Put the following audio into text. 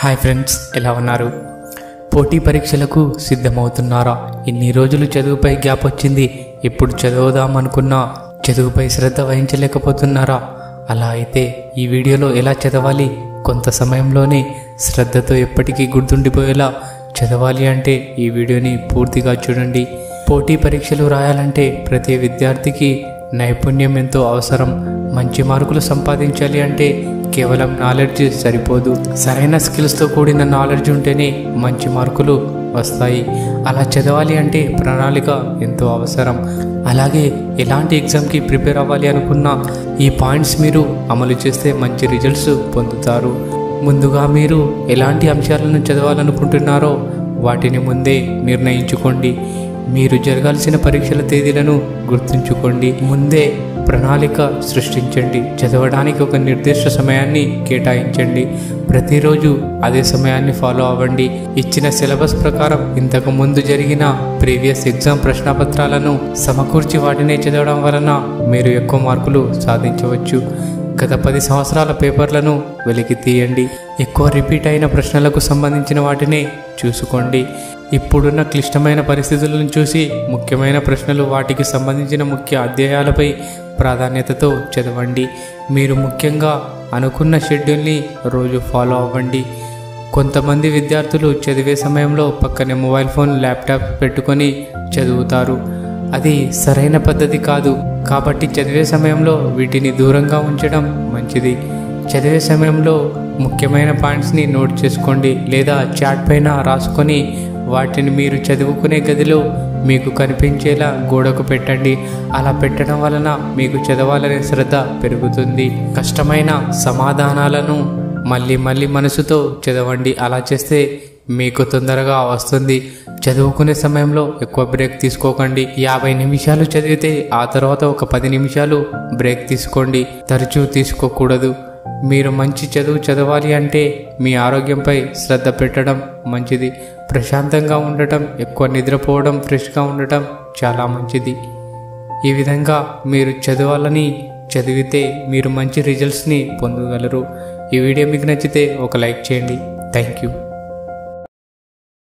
hi friends ఎలా ఉన్నారు పోటీ పరీక్షలకు సిద్ధమవుతున్నారా ఇన్ని రోజులు చదువుపై గ్యాప్ వచ్చింది ఇప్పుడు చదువుదాం అనుకున్నా చదువుపై శ్రద్ధ వహించలేకపోతున్నారా అలా అయితే ఈ వీడియోలో ఎలా చదవాలి కొంత సమయంలోనే శ్రద్ధతో ఎప్పటికీ గుర్తుండిపోయేలా చదవాలి అంటే ఈ వీడియోని పూర్తిగా చూడండి పోటీ పరీక్షలు రాయాలంటే ప్రతి విద్యార్థికి నైపుణ్యం ఎంతో అవసరం మంచి మార్కులు సంపాదించాలి అంటే కేవలం నాలెడ్జ్ సరిపోదు సరైన స్కిల్స్తో కూడిన నాలెడ్జ్ ఉంటేనే మంచి మార్కులు వస్తాయి అలా చదవాలి అంటే ప్రణాళిక ఎంతో అవసరం అలాగే ఎలాంటి ఎగ్జామ్కి ప్రిపేర్ అవ్వాలి అనుకున్నా ఈ పాయింట్స్ మీరు అమలు చేస్తే మంచి రిజల్ట్స్ పొందుతారు ముందుగా మీరు ఎలాంటి అంశాలను చదవాలనుకుంటున్నారో వాటిని ముందే నిర్ణయించుకోండి మీరు జరగాల్సిన పరీక్షల తేదీలను గుర్తుంచుకోండి ముందే ప్రణాళిక సృష్టించండి చదవడానికి ఒక నిర్దిష్ట సమయాన్ని కేటాయించండి ప్రతిరోజు అదే సమయాన్ని ఫాలో అవ్వండి ఇచ్చిన సిలబస్ ప్రకారం ఇంతకు ముందు జరిగిన ప్రీవియస్ ఎగ్జామ్ ప్రశ్నపత్రాలను సమకూర్చి వాటినే చదవడం వలన మీరు ఎక్కువ మార్కులు సాధించవచ్చు గత పది సంవత్సరాల పేపర్లను వెలికి తీయండి ఎక్కువ రిపీట్ అయిన ప్రశ్నలకు సంబంధించిన వాటిని చూసుకోండి ఇప్పుడున్న క్లిష్టమైన పరిస్థితులను చూసి ముఖ్యమైన ప్రశ్నలు వాటికి సంబంధించిన ముఖ్య అధ్యాయాలపై ప్రాధాన్యతతో చదవండి మీరు ముఖ్యంగా అనుకున్న షెడ్యూల్ని రోజు ఫాలో అవ్వండి కొంతమంది విద్యార్థులు చదివే సమయంలో పక్కనే మొబైల్ ఫోన్ ల్యాప్టాప్ పెట్టుకొని చదువుతారు అది సరైన పద్ధతి కాదు కాబట్టి చదివే సమయంలో వీటిని దూరంగా ఉంచడం మంచిది చదివే సమయంలో ముఖ్యమైన పాయింట్స్ని నోట్ చేసుకోండి లేదా చాట్ పైన రాసుకొని వాటిని మీరు చదువుకునే గదిలో మీకు కనిపించేలా గోడకు పెట్టండి అలా పెట్టడం వలన మీకు చదవాలనే శ్రద్ధ పెరుగుతుంది కష్టమైన సమాధానాలను మళ్ళీ మళ్ళీ మనసుతో చదవండి అలా చేస్తే మీకు తొందరగా వస్తుంది చదువుకునే సమయంలో ఎక్కువ బ్రేక్ తీసుకోకండి యాభై నిమిషాలు చదివితే ఆ తర్వాత ఒక పది నిమిషాలు బ్రేక్ తీసుకోండి తరచూ తీసుకోకూడదు మీరు మంచి చదువు చదవాలి అంటే మీ ఆరోగ్యంపై శ్రద్ధ పెట్టడం మంచిది ప్రశాంతంగా ఉండటం ఎక్కువ నిద్రపోవడం ఫ్రెష్గా ఉండటం చాలా మంచిది ఈ విధంగా మీరు చదవాలని చదివితే మీరు మంచి రిజల్ట్స్ని పొందగలరు ఈ వీడియో మీకు నచ్చితే ఒక లైక్ చేయండి థ్యాంక్ యూ